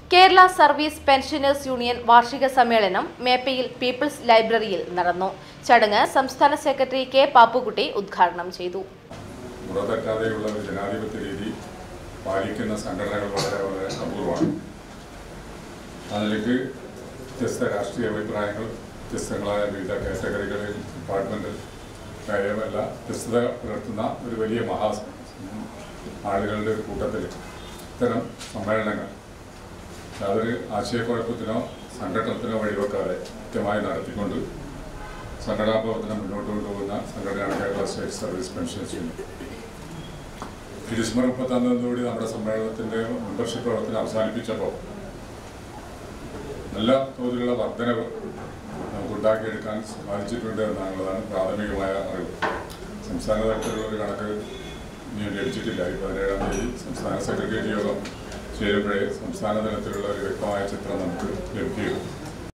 Kerala service pensioners union വാർഷിക സമ്മേളനം മേപ്പയിൽ people's ലൈബ്രറിയിൽ നടന്നു ചടങ്ങ് സംസ്ഥാന സെക്രട്ടറി കെ പാപ്പുകുട്ടി ഉദ്ഘാടനം ചെയ്തു മുറതെറ്റാതെയുള്ള ഒരു ജനാധിപത്യ രീതി പാലിക്കുന്ന സംഘടനകൾ വളരെ വളരെ അപൂർവമാണ് അതിലേക്ക് വ്യത്യസ്ത രാഷ്ട്രീയ അഭിപ്രായങ്ങൾ വ്യത്യസ്തങ്ങളായ വിവിധ കാറ്റഗറികളിൽ ഡിപ്പാർട്ട്മെന്റിൽ കാര്യമല്ല വ്യത്യസ്തത പുലർത്തുന്ന ഒരു വലിയ മഹാ ആളുകളുടെ ഒരു കൂട്ടത്തിൽ ഇത്തരം സമ്മേളനങ്ങൾ യാതൊരു ആശയക്കുഴപ്പത്തിനോ സംഘടനത്തിനോ വഴിവെക്കാതെ കൃത്യമായി നടത്തിക്കൊണ്ട് സംഘടനാ പ്രവർത്തനം മുന്നോട്ട് കൊണ്ടുപോകുന്ന സംഘടനയാണ് Kerala state service pensions union ഈ ഡിസംബർ മുപ്പത്തൊന്നോടുകൂടി നമ്മുടെ സമ്മേളനത്തിന്റെ മെമ്പർഷിപ്പ് പ്രവർത്തനം അവസാനിപ്പിച്ചപ്പോൾ നല്ല തോതിലുള്ള വർധനവ് നമുക്ക് ഉണ്ടാക്കിയെടുക്കാൻ സാധിച്ചിട്ടുണ്ട് എന്നുള്ളതാണ് പ്രാഥമികമായ അറിവ് സംസ്ഥാന തലത്തിലുള്ള ഒരു കണക്ക് ഇനിയും ലഭിച്ചിട്ടില്ല ഈ പതിനേഴാം തീയതി സംസ്ഥാന സെക്രട്ടേറിയറ്റ് യോഗം ചേരുമ്പോഴേ സംസ്ഥാന തലത്തിലുള്ള ഒരു വ്യക്തമായ